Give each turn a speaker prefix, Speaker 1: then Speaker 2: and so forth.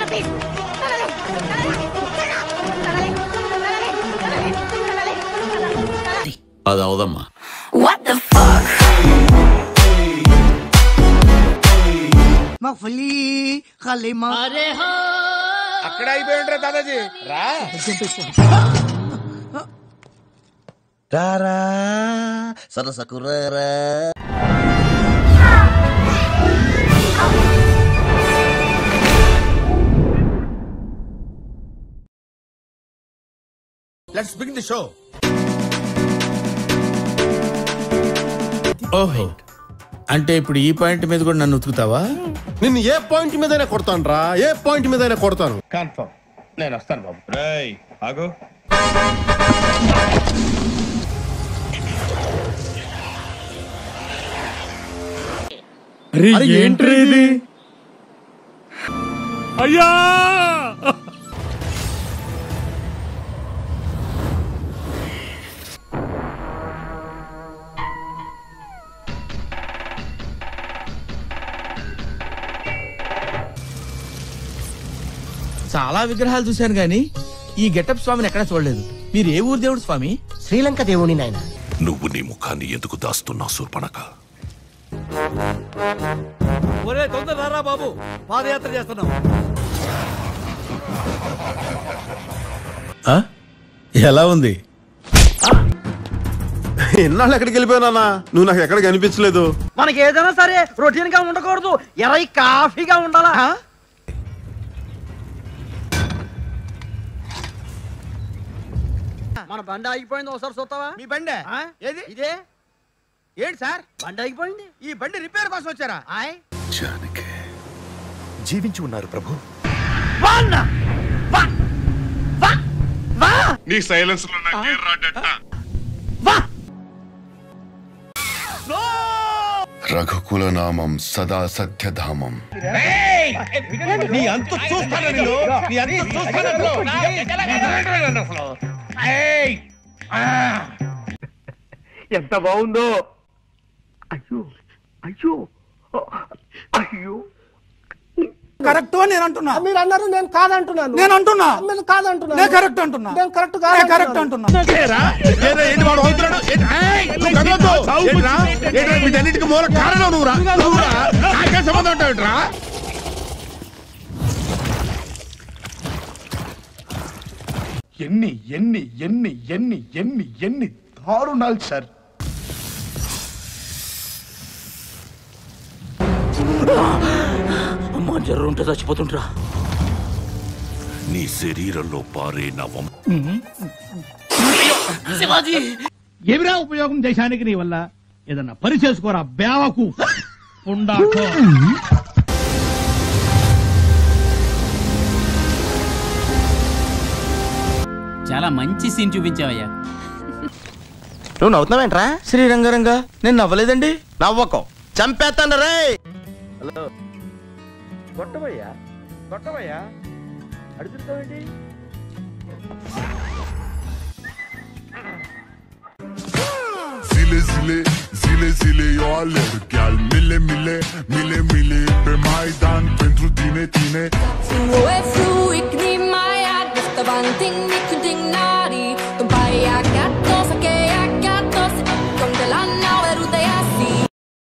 Speaker 1: అది అవదమ్మా
Speaker 2: What the fuck?
Speaker 3: మఫ్లీ ఖలీమా
Speaker 4: అక్కడ అయిపోయి ఉంటారా దాదాజీ రా
Speaker 5: రారా సరసకు రారా
Speaker 4: లెట్స్ బిగిన్ ది షో
Speaker 1: ఓహో అంటే ఇప్పుడు ఈ పాయింట్ మీద కూడా నన్ను ఉతుకుతావా
Speaker 6: నిన్ను ఏ పాయింట్ మీదైనా కొడతాను రా ఏ పాయింట్ మీదైనా కొడతాను
Speaker 4: కన్ఫర్మ్ నేను వస్తాను బాబు
Speaker 7: రేయ్ ఆగు
Speaker 1: ఏంట్రీ ఇది అయ్యా చాలా విగ్రహాలు చూశాను గాని ఈ గెటప్ స్వామిని ఎక్కడా చూడలేదు మీరు ఏ ఊరు దేవుడు స్వామి
Speaker 5: శ్రీలంక దేవుని నాయన
Speaker 8: నువ్వు నీ ముఖాన్ని ఎందుకు దాస్తున్నావు శూర్పణక
Speaker 3: ఒరే తొందర రారా బాబు పాదయాత్ర చేస్తున్నాం
Speaker 1: ఆ? ఎలా ఉంది
Speaker 6: ఎన్నాళ్ళు ఎక్కడికి వెళ్ళిపోయానా నువ్వు నాకు ఎక్కడ కనిపించలేదు
Speaker 3: మనకి ఏదైనా సరే రొటీన్ గా ఉండకూడదు ఎరై కాఫీగా ఉండాలా మన బండి ఆగిపోయింది ఒకసారి చూస్తావా
Speaker 4: మీ బండి ఏది
Speaker 3: ఇదే
Speaker 4: ఏంటి సార్
Speaker 3: బండి ఆగిపోయింది
Speaker 4: ఈ బండి రిపేర్ కోసం వచ్చారా
Speaker 3: ఆయ్
Speaker 8: జానకి జీవించి ఉన్నారు ప్రభు
Speaker 7: నీ సైలెన్స్ లో నాకు రాడట
Speaker 8: రఘుకుల నామం సదా సత్యధామం
Speaker 4: నీ అంత చూస్తాను నిన్ను నీ అంత చూస్తాను అసలు ఏయ్! ఆ!
Speaker 3: ఎంత బాగుందో అయ్యో అయ్యో అయ్యో
Speaker 9: కరెక్ట్ అని నేను అంటున్నా
Speaker 3: మీరు అన్నారు నేను కాదంటున్నాను
Speaker 9: నేను అంటున్నా
Speaker 3: మీరు కాదంటున్నాను
Speaker 9: నేను కరెక్ట్ అంటున్నా
Speaker 3: నేను కరెక్ట్
Speaker 9: నేను కరెక్ట్ అంటున్నా
Speaker 4: ఏరా? ఏరా, ఏంటి వాడు అవుతున్నాడు? ఏంటి? ఏయ్, నువ్వు కదలొద్దు. ఏంట్రా? ఏంట్రా, వీటన్నిటికీ మూల కారణం నువ్వురా నువ్వురా నాకే సంబంధం ఉంటావుట్రా
Speaker 7: ఎన్ని ఎన్ని ఎన్ని ఎన్ని ఎన్ని ఎన్ని దారుణాలు సార్
Speaker 3: అమ్మా జ్వరం ఉంటే చచ్చిపోతుంటరా
Speaker 8: నీ శరీరంలో పారే నవం
Speaker 9: ఏమిరా ఉపయోగం దేశానికి నీ వల్ల ఏదన్నా పని చేసుకోరా బేవకు పుండాకో
Speaker 10: చాలా మంచి సీన్ చూపించావయ్యా
Speaker 5: నువ్వు నవ్వుతున్నావేంట్రా
Speaker 1: శ్రీరంగరంగా నేను నవ్వలేదండి
Speaker 5: నవ్వకం చంపేస్తాను రే
Speaker 4: కొట్టబయ్యా కొట్టబయ్యా అడుగుతావేంటి
Speaker 8: Zile zile, zile zile eu alerg Al mile mile, mile mile Pe Maidan pentru tine, tine
Speaker 2: Fru är fru, ik niet mij, ja, dus de wanting, niet kunt ding nari. De baie, ja, gat,